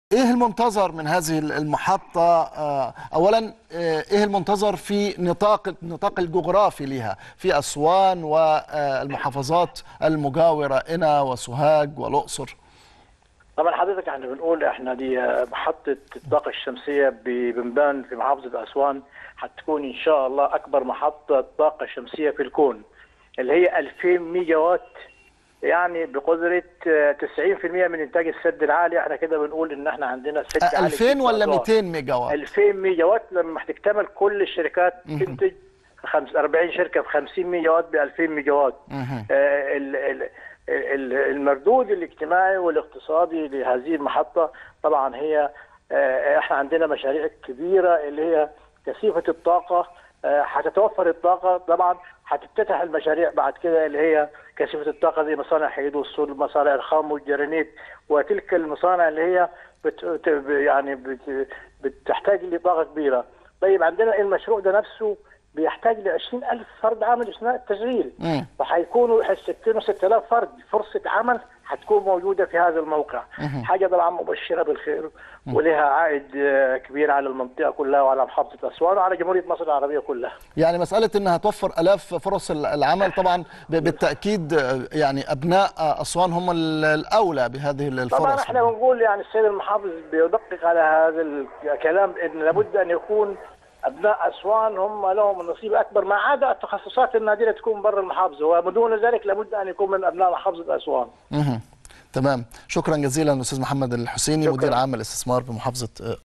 ايه المنتظر من هذه المحطة آه، اولا آه، ايه المنتظر في نطاق النطاق الجغرافي لها في اسوان والمحافظات المجاورة قنا وسوهاج والاقصر طبعا حضرتك احنا بنقول احنا دي محطة الطاقة الشمسية ببنبان في محافظة أسوان هتكون إن شاء الله أكبر محطة طاقة شمسية في الكون اللي هي 2000 ميجا وات يعني بقدرة آه، 90% من إنتاج السد العالي احنا كده بنقول إن احنا عندنا سد آه، عالي 2000 ولا في أسوان. 200 ميجا وات 2000 ميجا وات لما هتكتمل كل الشركات تنتج خمس- 40 شركه ب 50 ميجا وات ب 2000 ميجا وات مهم. آه، ال- ال- ال- المردود الاجتماعي والاقتصادي لهذه المحطه طبعا هي آه، احنا عندنا مشاريع كبيره اللي هي كثيفه الطاقه آه، هتتوفر الطاقه طبعا هتفتتح المشاريع بعد كده اللي هي كثيفه الطاقه زي مصانع حديد والصلب مصانع الخام والجرانيت وتلك المصانع اللي هي بت بت- يعني بت بتحتاج لطاقه كبيره طيب عندنا المشروع ده نفسه بيحتاج ل 20000 فرد عمل اثناء التشغيل مم. وهيكونوا هيسكنوا 6000 فرد فرصه عمل هتكون موجوده في هذا الموقع حاجه طبعا مبشره بالخير ولها عائد آه، كبير على المنطقه كلها وعلى محافظه اسوان وعلى جمهوريه مصر العربيه كلها يعني مسألة انها توفر الاف فرص العمل طبعا ب- بالتأكيد آه، يعني ابناء آه، اسوان هم ال- الاولى بهذه الفرص طبعا احنا بنقول يعني السيد المحافظ بيدقق على هذا الكلام ان لابد ان يكون ابناء اسوان هم لهم النصيب اكبر ما عدا التخصصات النادره تكون برا المحافظه ومن دون ذلك لابد ان يكون من ابناء محافظه اسوان مهم. تمام شكرا جزيلا استاذ محمد الحسيني شكراً. مدير عام الاستثمار بمحافظة آه،